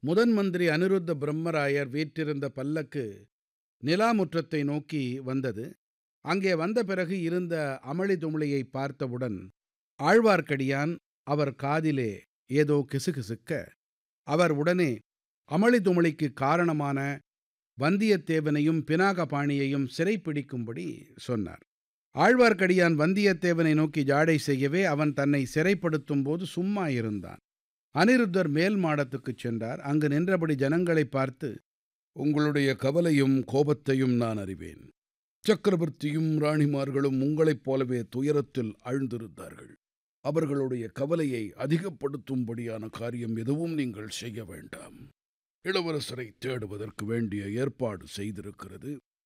முதன் மந்திரி அனிருத்த பிரம்மராயர் வீற்றிருந்த பல்லக்கு நிலாமுற்றத்தை நோக்கி வந்தது அங்கே வந்த பிறகு இருந்த அமளி துமளியைப் பார்த்தவுடன் ஆழ்வார்க்கடியான் அவர் காதிலே ஏதோ கிசுகிசுக்க அவர் உடனே அமளி துமளிக்குக் காரணமான வந்தியத்தேவனையும் பினாகபாணியையும் சிறைப்பிடிக்கும்படி சொன்னார் ஆழ்வார்க்கடியான் வந்தியத்தேவனை நோக்கி ஜாடை செய்யவே அவன் தன்னை சிறைப்படுத்தும் போது சும்மா இருந்தான் அனிருத்தர் மேல் மாடத்துக்குச் சென்றார் அங்கு நின்றபடி ஜனங்களைப் பார்த்து உங்களுடைய கவலையும் கோபத்தையும் நான் அறிவேன் சக்கரவர்த்தியும் ராணிமார்களும் உங்களைப் போலவே துயரத்தில் ஆழ்ந்திருந்தார்கள் அவர்களுடைய கவலையை அதிகப்படுத்தும்படியான காரியம் எதுவும் நீங்கள் செய்ய வேண்டாம் இளவரசரை தேடுவதற்கு வேண்டிய ஏற்பாடு செய்திருக்கிறது